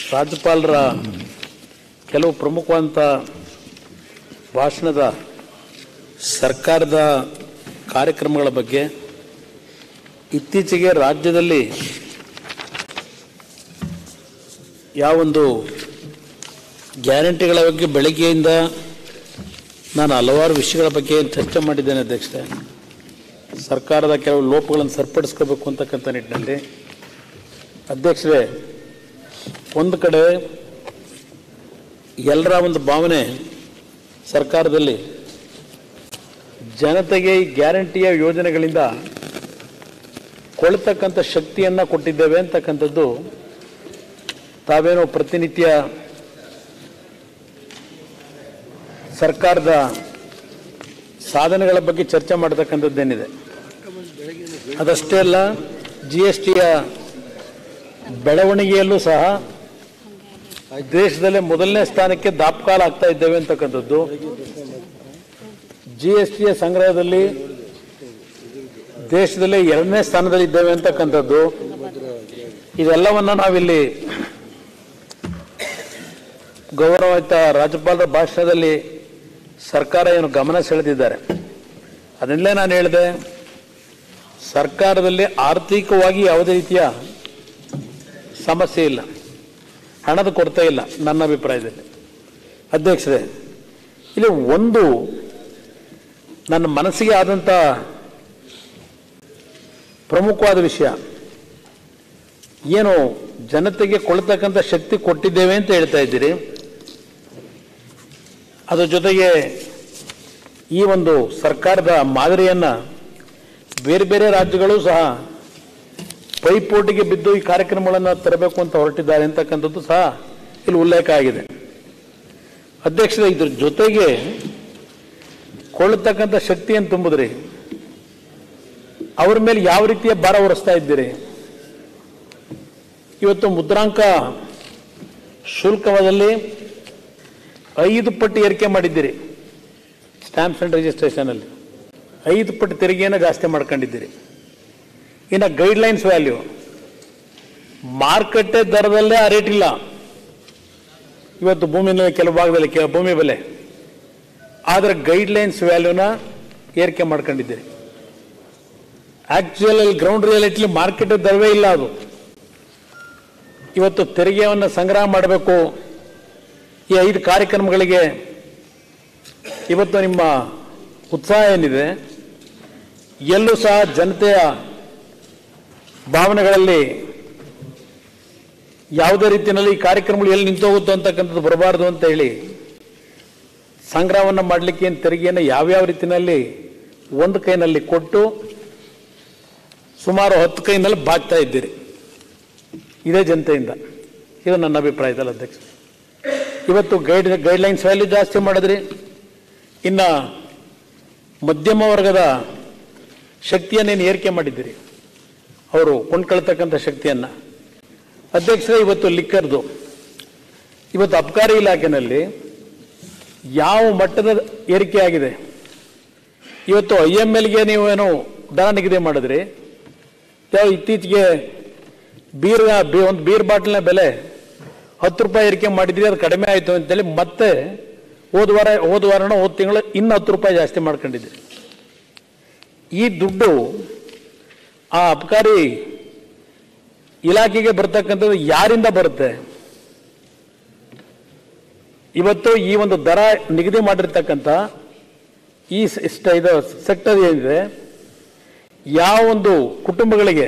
ರಾಜ್ಯಪಾಲರ ಕೆಲವು ಪ್ರಮುಖವಾದಂಥ ಭಾಷಣದ ಸರ್ಕಾರದ ಕಾರ್ಯಕ್ರಮಗಳ ಬಗ್ಗೆ ಇತ್ತೀಚೆಗೆ ರಾಜ್ಯದಲ್ಲಿ ಯಾವೊಂದು ಗ್ಯಾರಂಟಿಗಳ ಬಗ್ಗೆ ಬೆಳಗ್ಗೆಯಿಂದ ನಾನು ಹಲವಾರು ವಿಷಯಗಳ ಬಗ್ಗೆ ಚರ್ಚೆ ಮಾಡಿದ್ದೇನೆ ಅಧ್ಯಕ್ಷರೇ ಸರ್ಕಾರದ ಕೆಲವು ಲೋಪಗಳನ್ನು ಸರಿಪಡಿಸ್ಕೋಬೇಕು ಅಂತಕ್ಕಂಥ ನಿಟ್ಟಿನಲ್ಲಿ ಅಧ್ಯಕ್ಷರೇ ಒಂದು ಕಡೆ ಎಲ್ಲರ ಒಂದು ಭಾವನೆ ಸರ್ಕಾರದಲ್ಲಿ ಜನತೆಗೆ ಈ ಗ್ಯಾರಂಟಿಯ ಯೋಜನೆಗಳಿಂದ ಕೊಳ್ತಕ್ಕಂಥ ಶಕ್ತಿಯನ್ನು ಕೊಟ್ಟಿದ್ದೇವೆ ಅಂತಕ್ಕಂಥದ್ದು ತಾವೇನೋ ಪ್ರತಿನಿತ್ಯ ಸರ್ಕಾರದ ಸಾಧನೆಗಳ ಬಗ್ಗೆ ಚರ್ಚೆ ಮಾಡತಕ್ಕಂಥದ್ದೇನಿದೆ ಅದಷ್ಟೇ ಅಲ್ಲ ಜಿ ಎಸ್ ಟಿಯ ಬೆಳವಣಿಗೆಯಲ್ಲೂ ಸಹ ದೇಶದಲ್ಲೇ ಮೊದಲನೇ ಸ್ಥಾನಕ್ಕೆ ದಾಪಕಾಲ ಆಗ್ತಾ ಇದ್ದೇವೆ ಅಂತಕ್ಕಂಥದ್ದು ಜಿ ಎಸ್ ಟಿಯ ಸಂಗ್ರಹದಲ್ಲಿ ದೇಶದಲ್ಲೇ ಎರಡನೇ ಸ್ಥಾನದಲ್ಲಿ ಇದ್ದೇವೆ ಅಂತಕ್ಕಂಥದ್ದು ಇದೆಲ್ಲವನ್ನ ನಾವಿಲ್ಲಿ ಗೌರವಾನ್ವಿತ ರಾಜ್ಯಪಾಲರ ಭಾಷಣದಲ್ಲಿ ಸರ್ಕಾರ ಏನು ಗಮನ ಸೆಳೆದಿದ್ದಾರೆ ಅದನ್ನೇ ನಾನು ಹೇಳಿದೆ ಸರ್ಕಾರದಲ್ಲಿ ಆರ್ಥಿಕವಾಗಿ ಯಾವುದೇ ರೀತಿಯ ಸಮಸ್ಯೆ ಇಲ್ಲ ಹಣದ ಕೊರತೆ ಇಲ್ಲ ನನ್ನ ಅಭಿಪ್ರಾಯದಲ್ಲಿ ಅಧ್ಯಕ್ಷರೇ ಇಲ್ಲಿ ಒಂದು ನನ್ನ ಮನಸ್ಸಿಗೆ ಆದಂಥ ಪ್ರಮುಖವಾದ ವಿಷಯ ಏನು ಜನತೆಗೆ ಕೊಳ್ತಕ್ಕಂಥ ಶಕ್ತಿ ಕೊಟ್ಟಿದ್ದೇವೆ ಅಂತ ಹೇಳ್ತಾ ಇದ್ದೀರಿ ಅದ್ರ ಜೊತೆಗೆ ಈ ಒಂದು ಸರ್ಕಾರದ ಮಾದರಿಯನ್ನು ಬೇರೆ ಬೇರೆ ರಾಜ್ಯಗಳು ಸಹ ಪೈಪೋಟಿಗೆ ಬಿದ್ದು ಈ ಕಾರ್ಯಕ್ರಮಗಳನ್ನು ತರಬೇಕು ಅಂತ ಹೊರಟಿದ್ದಾರೆ ಅಂತಕ್ಕಂಥದ್ದು ಸಹ ಇಲ್ಲಿ ಉಲ್ಲೇಖ ಆಗಿದೆ ಅಧ್ಯಕ್ಷರೇ ಇದ್ರ ಜೊತೆಗೆ ಕೊಳ್ಳತಕ್ಕಂಥ ಶಕ್ತಿಯನ್ನು ತುಂಬಿದ್ರಿ ಅವ್ರ ಮೇಲೆ ಯಾವ ರೀತಿಯ ಭಾರ ಹೊರಿಸ್ತಾ ಇದ್ದೀರಿ ಇವತ್ತು ಮುದ್ರಾಂಕ ಶುಲ್ಕದಲ್ಲಿ ಐದು ಪಟ್ಟು ಏರಿಕೆ ಮಾಡಿದ್ದೀರಿ ಸ್ಟ್ಯಾಂಪ್ಸ್ ಅಂಡ್ ರಿಜಿಸ್ಟ್ರೇಷನಲ್ಲಿ ಐದು ಪಟ್ಟು ತೆರಿಗೆಯನ್ನು ಜಾಸ್ತಿ ಮಾಡ್ಕೊಂಡಿದ್ದೀರಿ ಇನ್ನು ಗೈಡ್ಲೈನ್ಸ್ ವ್ಯಾಲ್ಯೂ ಮಾರುಕಟ್ಟೆ ದರದಲ್ಲೇ ಆ ರೇಟ್ ಇಲ್ಲ ಇವತ್ತು ಭೂಮಿನ ಕೆಲವು ಭಾಗದಲ್ಲಿ ಕೆ- ಭೂಮಿ ಬೆಲೆ ಆದರೆ ಗೈಡ್ಲೈನ್ಸ್ ವ್ಯಾಲ್ಯೂನ ಏರಿಕೆ ಮಾಡ್ಕೊಂಡಿದ್ದೀರಿ ಆಕ್ಚುಯಲ್ ಗ್ರೌಂಡ್ ರಿಯಾಲಿಟಿ ಮಾರ್ಕೆಟ್ ದರವೇ ಇಲ್ಲ ಅದು ಇವತ್ತು ತೆರಿಗೆಯನ್ನು ಸಂಗ್ರಹ ಮಾಡಬೇಕು ಈ ಐದು ಕಾರ್ಯಕ್ರಮಗಳಿಗೆ ಇವತ್ತು ನಿಮ್ಮ ಉತ್ಸಾಹ ಏನಿದೆ ಎಲ್ಲೂ ಸಹ ಜನತೆಯ ಭಾವನೆಗಳಲ್ಲಿ ಯಾವುದೇ ರೀತಿಯಲ್ಲಿ ಈ ಕಾರ್ಯಕ್ರಮಗಳು ಎಲ್ಲಿ ನಿಂತೋಗುತ್ತೋ ಅಂತಕ್ಕಂಥದ್ದು ಬರಬಾರ್ದು ಅಂತ ಹೇಳಿ ಸಂಗ್ರಹವನ್ನು ಮಾಡಲಿಕ್ಕೆ ಏನು ತೆರಿಗೆಯನ್ನು ಯಾವ್ಯಾವ ರೀತಿಯಲ್ಲಿ ಒಂದು ಕೈನಲ್ಲಿ ಕೊಟ್ಟು ಸುಮಾರು ಹತ್ತು ಕೈನಲ್ಲಿ ಬಾಗ್ತಾ ಇದ್ದೀರಿ ಇದೇ ಜನತೆಯಿಂದ ಇದು ನನ್ನ ಅಭಿಪ್ರಾಯದಲ್ಲಿ ಅಧ್ಯಕ್ಷ ಇವತ್ತು ಗೈಡ್ ಗೈಡ್ಲೈನ್ಸ್ ವ್ಯಾಲ್ಯೂ ಜಾಸ್ತಿ ಮಾಡಿದ್ರಿ ಇನ್ನು ಮಧ್ಯಮ ವರ್ಗದ ಶಕ್ತಿಯನ್ನೇನು ಏರಿಕೆ ಮಾಡಿದ್ದೀರಿ ಅವರು ಕೊಂಡ್ಕೊಳ್ತಕ್ಕಂಥ ಶಕ್ತಿಯನ್ನು ಅಧ್ಯಕ್ಷರೇ ಇವತ್ತು ಲಿಕ್ಕರ್ದು ಇವತ್ತು ಅಬಕಾರಿ ಇಲಾಖೆಯಲ್ಲಿ ಯಾವ ಮಟ್ಟದ ಏರಿಕೆ ಆಗಿದೆ ಇವತ್ತು ಐ ಎಮ್ ಎಲ್ಗೆ ನೀವು ಏನು ದರ ನಿಗದಿ ಮಾಡಿದ್ರಿ ಯಾವ ಇತ್ತೀಚೆಗೆ ಬೀರ್ ಬಿ- ಒಂದು ಬೀರ್ ಬಾಟ್ಲಿನ ಬೆಲೆ ಹತ್ತು ರೂಪಾಯಿ ಏರಿಕೆ ಮಾಡಿದ್ರಿ ಅದು ಕಡಿಮೆ ಆಯಿತು ಅಂತೇಳಿ ಮತ್ತೆ ಹೋದ ವಾರ ಹೋದ ವಾರನ ಹೋದ ತಿಂಗಳು ಇನ್ನು ಹತ್ತು ರೂಪಾಯಿ ಜಾಸ್ತಿ ಮಾಡ್ಕೊಂಡಿದ್ರಿ ಈ ದುಡ್ಡು ಆ ಅಬಕಾರಿ ಇಲಾಖೆಗೆ ಬರ್ತಕ್ಕಂಥದ್ದು ಯಾರಿಂದ ಬರುತ್ತೆ ಇವತ್ತು ಈ ಒಂದು ದರ ನಿಗದಿ ಮಾಡಿರ್ತಕ್ಕಂಥ ಈ ಸ- ಇಷ್ಟ ಇದು ಸೆಕ್ಟರ್ ಏನಿದೆ ಯಾವ ಒಂದು ಕುಟುಂಬಗಳಿಗೆ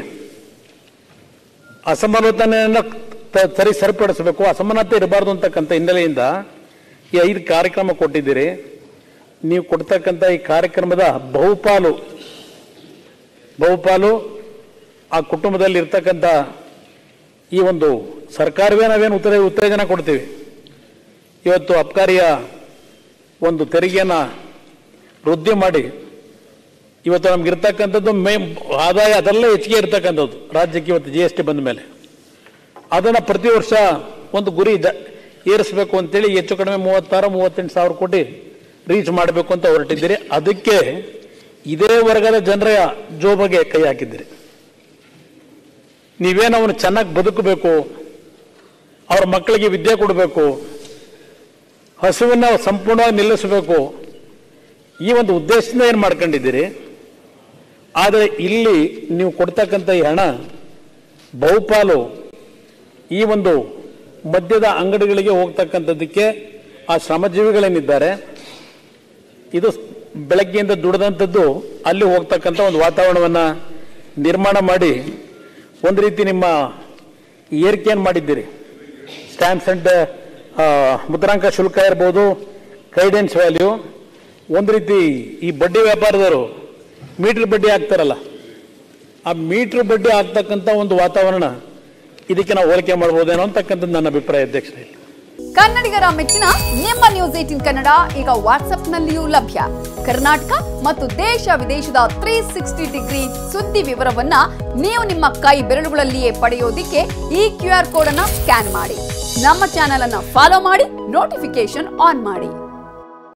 ಅಸಮಾನತೆಯನ್ನು ತ- ಸರಿ ಸರಿಪಡಿಸಬೇಕು ಅಸಮಾನತೆ ಇರಬಾರ್ದು ಅಂತಕ್ಕಂಥ ಹಿನ್ನೆಲೆಯಿಂದ ಈ ಐದು ಕಾರ್ಯಕ್ರಮ ಕೊಟ್ಟಿದ್ದೀರಿ ನೀವು ಕೊಡ್ತಕ್ಕಂಥ ಈ ಕಾರ್ಯಕ್ರಮದ ಬಹುಪಾಲು ಬಹುಪಾಲು ಆ ಕುಟುಂಬದಲ್ಲಿ ಇರ್ತಕ್ಕಂಥ ಈ ಒಂದು ಸರ್ಕಾರವೇ ನಾವೇನು ಉತ್ತೇ ಉತ್ತೇಜನ ಕೊಡ್ತೀವಿ ಇವತ್ತು ಅಬ್ಕಾರಿಯ ಒಂದು ತೆರಿಗೆಯನ್ನು ವೃದ್ಧಿ ಮಾಡಿ ಇವತ್ತು ನಮ್ಗೆ ಇರ್ತಕ್ಕಂಥದ್ದು ಮೇ ಆದಾಯ ಅದೆಲ್ಲ ಹೆಚ್ಚಿಗೆ ಇರ್ತಕ್ಕಂಥದ್ದು ರಾಜ್ಯಕ್ಕೆ ಇವತ್ತು ಜಿ ಎಸ್ ಟಿ ಬಂದ ಮೇಲೆ ಅದನ್ನು ಪ್ರತಿ ವರ್ಷ ಒಂದು ಗುರಿ ಜ ಏರಿಸಬೇಕು ಅಂತೇಳಿ ಹೆಚ್ಚು ಕಡಿಮೆ ಮೂವತ್ತಾರು ಮೂವತ್ತೆಂಟು ಸಾವಿರ ಕೋಟಿ ರೀಚ್ ಮಾಡಬೇಕು ಅಂತ ಹೊರಟಿದ್ದೀರಿ ಅದಕ್ಕೆ ಇದೇ ವರ್ಗದ ಜನರ ಜೋಬಗೆ ಕೈ ಹಾಕಿದ್ದೀರಿ ನೀವೇನು ಅವನು ಚೆನ್ನಾಗಿ ಬದುಕಬೇಕು ಅವ್ರ ಮಕ್ಕಳಿಗೆ ವಿದ್ಯೆ ಕೊಡಬೇಕು ಹಸುವನ್ನು ಸಂಪೂರ್ಣವಾಗಿ ನಿಲ್ಲಿಸಬೇಕು ಈ ಒಂದು ಉದ್ದೇಶದಿಂದ ಏನು ಮಾಡ್ಕೊಂಡಿದ್ದೀರಿ ಆದರೆ ಇಲ್ಲಿ ನೀವು ಕೊಡ್ತಕ್ಕಂಥ ಈ ಹಣ ಬಹುಪಾಲು ಈ ಒಂದು ಮದ್ಯದ ಅಂಗಡಿಗಳಿಗೆ ಹೋಗ್ತಕ್ಕಂಥದ್ದಕ್ಕೆ ಆ ಶ್ರಮಜೀವಿಗಳೇನಿದ್ದಾರೆ ಇದು ಬೆಳಗ್ಗೆಯಿಂದ ದುಡಿದಂಥದ್ದು ಅಲ್ಲಿ ಹೋಗ್ತಕ್ಕಂಥ ಒಂದು ವಾತಾವರಣವನ್ನು ನಿರ್ಮಾಣ ಮಾಡಿ ಒಂದು ರೀತಿ ನಿಮ್ಮ ಏರಿಕೆಯನ್ನು ಮಾಡಿದ್ದೀರಿ ಸ್ಟ್ಯಾಂಪ್ಸ್ ಅಂಡ್ ಮುದ್ರಾಂಕ ಶುಲ್ಕ ಇರ್ಬೋದು ಗೈಡೆನ್ಸ್ ವ್ಯಾಲ್ಯೂ ಒಂದು ರೀತಿ ಈ ಬಡ್ಡಿ ವ್ಯಾಪಾರದವರು ಮೀಟ್ರ್ ಬಡ್ಡಿ ಹಾಕ್ತಾರಲ್ಲ ಆ ಮೀಟ್ರ್ ಬಡ್ಡಿ ಆಗ್ತಕ್ಕಂಥ ಒಂದು ವಾತಾವರಣ ಇದಕ್ಕೆ ನಾವು ಹೋಲಿಕೆ ಮಾಡ್ಬೋದೇನೋ ಅಂತಕ್ಕಂಥದ್ದು ನನ್ನ ಅಭಿಪ್ರಾಯ ಅಧ್ಯಕ್ಷರೇ ಕನ್ನಡಿಗರ ಮೆಚ್ಚಿನ ನಿಮ್ಮ ನ್ಯೂಸ್ ಏಟಿನ್ ಕನ್ನಡ ಈಗ ವಾಟ್ಸ್ಆಪ್ನಲ್ಲಿಯೂ ಲಭ್ಯ ಕರ್ನಾಟಕ ಮತ್ತು ದೇಶ ವಿದೇಶದ ತ್ರೀ ಸಿಕ್ಸ್ಟಿ ಡಿಗ್ರಿ ಸುದ್ದಿ ವಿವರವನ್ನ ನೀವು ನಿಮ್ಮ ಕೈ ಬೆರಳುಗಳಲ್ಲಿಯೇ ಪಡೆಯೋದಿಕ್ಕೆ ಈ ಕ್ಯೂ ಆರ್ ಕೋಡ್ ಅನ್ನ ಸ್ಕ್ಯಾನ್ ಮಾಡಿ ನಮ್ಮ ಚಾನೆಲ್ ಅನ್ನ ಫಾಲೋ ಮಾಡಿ ನೋಟಿಫಿಕೇಶನ್ ಆನ್ ಮಾಡಿ